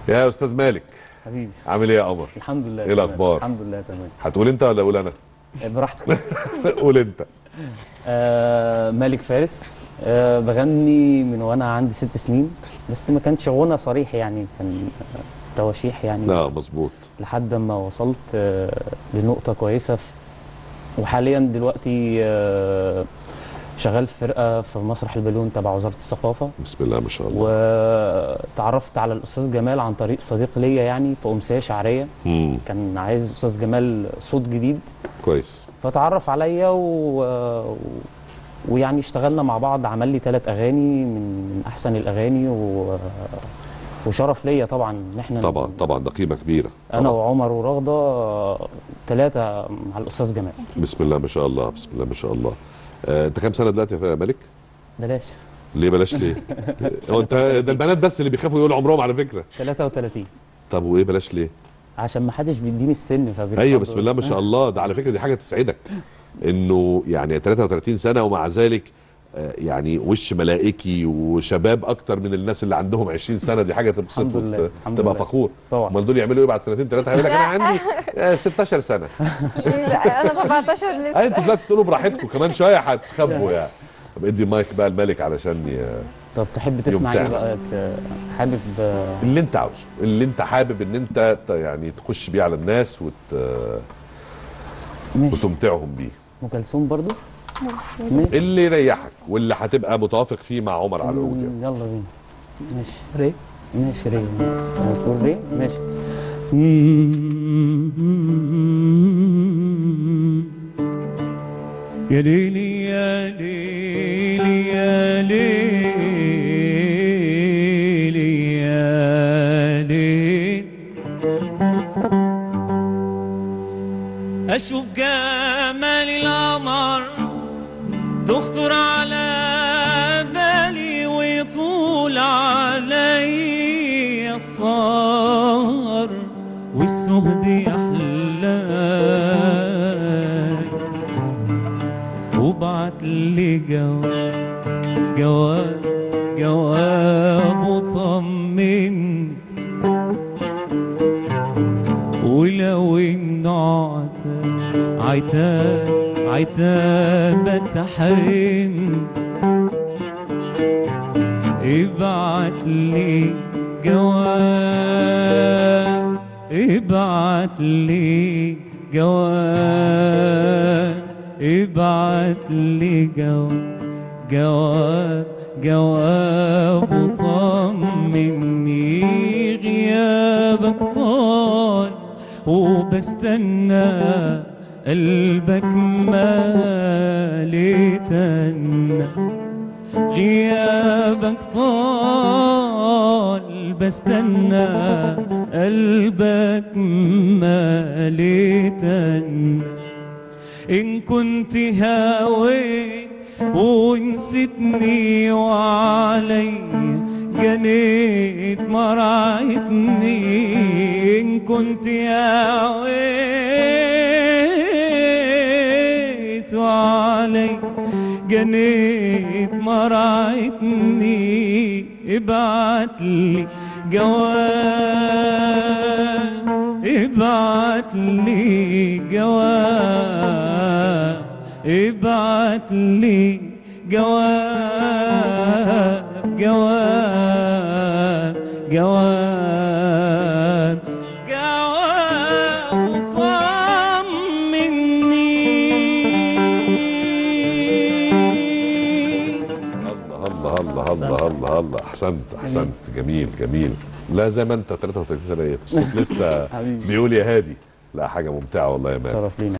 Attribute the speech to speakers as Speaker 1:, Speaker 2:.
Speaker 1: يا استاذ مالك
Speaker 2: حبيبي
Speaker 1: عامل ايه يا قمر
Speaker 2: الحمد لله
Speaker 1: إيه
Speaker 2: تمام.
Speaker 1: الأخبار؟
Speaker 2: الحمد لله تمام
Speaker 1: هتقول انت ولا اقول انا
Speaker 2: آه، براحتك
Speaker 1: قول انت
Speaker 2: آه مالك فارس آه بغني من وانا عندي ست سنين بس ما كانش غنى صريح يعني كان آه، تواشيح يعني
Speaker 1: لا مظبوط
Speaker 2: لحد ما وصلت آه لنقطة كويسة في وحاليا دلوقتي آه شغال في فرقة في مسرح البالون تبع وزارة الثقافة
Speaker 1: بسم الله ما شاء الله
Speaker 2: وتعرفت على الأستاذ جمال عن طريق صديق ليا يعني في أمسية شعرية
Speaker 1: مم.
Speaker 2: كان عايز أستاذ جمال صوت جديد
Speaker 1: كويس
Speaker 2: فتعرف عليا و... ويعني اشتغلنا مع بعض عمل لي ثلاث اغاني من من احسن الاغاني و... وشرف ليا طبعا ان احنا
Speaker 1: طبعا طبعا ده قيمه كبيره
Speaker 2: انا
Speaker 1: طبعا.
Speaker 2: وعمر ورغده ثلاثه مع الاستاذ جمال
Speaker 1: بسم الله ما شاء الله بسم الله ما شاء الله آه، انت كام سنه دلوقتي يا مالك
Speaker 2: بلاش
Speaker 1: ليه بلاش ليه هو انت ده البنات بس اللي بيخافوا يقولوا عمرهم على فكره
Speaker 2: 33
Speaker 1: طب وايه بلاش ليه
Speaker 2: عشان ما حدش بيديني السن فبيتفضل.
Speaker 1: ايوه بسم الله ما شاء الله ده على فكره دي حاجه تسعدك انه يعني 33 سنه ومع ذلك آه، يعني وش ملائكي وشباب اكتر من الناس اللي عندهم 20 سنه دي حاجه تبسط
Speaker 2: الحمد لله،
Speaker 1: وت-
Speaker 2: الحمد
Speaker 1: تبقى
Speaker 2: لله.
Speaker 1: فخور
Speaker 2: طبعا
Speaker 1: امال دول يعملوا ايه بعد سنتين ثلاثه هيقول لك انا عندي آه، 16 سنه
Speaker 3: لا انا 17
Speaker 1: اي
Speaker 3: لسه
Speaker 1: انتوا دلوقتي تقولوا براحتكم كمان شويه هتخبوا يعني طب ادي المايك بقى الملك علشان ي...
Speaker 2: طب تحب تسمع ايه
Speaker 1: يمتعنا.
Speaker 2: بقى ت- حابب آه،
Speaker 1: اللي انت عاوزه اللي انت حابب ان انت ت- يعني تخش بيه على الناس وت...
Speaker 2: ماشي
Speaker 1: وتمتعهم بيه
Speaker 2: ام كلثوم برضو ماشي
Speaker 1: اللي يريحك واللي هتبقى متوافق فيه مع عمر على العود يعني.
Speaker 2: مم، يلا بينا ماشي ري ماشي ري هتقول ري ماشي يا ليلي يا ليلي يا ليلي يا ليل أشوف جمال القمر تخطر على بالي ويطول علي السهر والسهد يحلى وبعت لي جواب جواب جواب وطمن ولو انه عتاب عتاب عتاب تحرم ابعت لي جواب ابعت لي جواب ابعت لي جواب جواب جواب وطمني غيابك طال وبستنى قلبك ما ليتنى غيابك طال بستنى قلبك ما ليتنى إن كنت هاويت ونسيتني وعلي جنيت مرعتني إن كنت هاويت وعلي جنيت مرعتني ابعت لي جواب ابعت لي جواب ابعت لي جواب جواب جواب جواب طمني
Speaker 1: الله الله الله الله الله الله احسنت احسنت جميل جميل لا زي ما انت 33 سنه ايه الصوت لسه
Speaker 2: حبيبي.
Speaker 1: بيقول يا هادي لا حاجه ممتعه والله يا مان
Speaker 2: شرف لينا